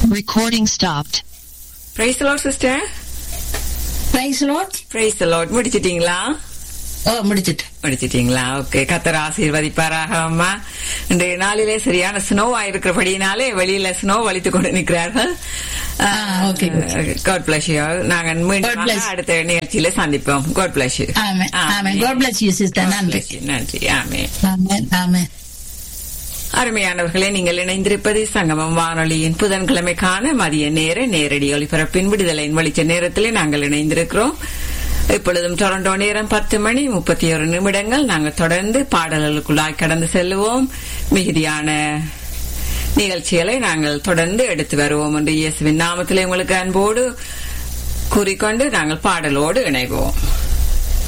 Recording stopped. Praise Lord sister praise Lord praise Lord முடிச்சிட்டீங்களா ஓ முடிச்சிட்டு முடிச்சிட்டீங்களா ஓகே கத்தர் ஆசீர்வதிப்பாராக அம்மா இன்றைய நாளிலே சரியான ஸ்னோவா இருக்கிறபடினாலே வெளியில ஸ்னோ வலித்து கொண்டு நிற்கிறார்கள் ஆ, okay, காட் பிளஸ் யூ நாங்க மீண்டும் God bless. அடுத்த நிகழ்ச்சியில சந்திப்போம் God bless you amen amen God bless you sister நன்றி நன்றி ஆமே ஆமென் ஆமென் அருமையானவர்களே நீங்கள் இணைந்திருப்பது சங்கமம் வானொலியின் புதன்கிழமைக்கான மதிய நேர நேரடி ஒளிபரப்பின் விடுதலையின் வெளிச்ச நேரத்திலே நாங்கள் இணைந்திருக்கிறோம் இப்பொழுதும் டொரண்டோ நேரம் பத்து மணி முப்பத்தி ஒரு நிமிடங்கள் நாங்கள் தொடர்ந்து பாடல்களுக்குள்ளாய் கடந்து செல்லுவோம் மிகுதியான நிகழ்ச்சிகளை நாங்கள் தொடர்ந்து எடுத்து வருவோம் என்று இயேசுவின் நாமத்திலே உங்களுக்கு அன்போடு கூறிக்கொண்டு நாங்கள் பாடலோடு இணைவோம்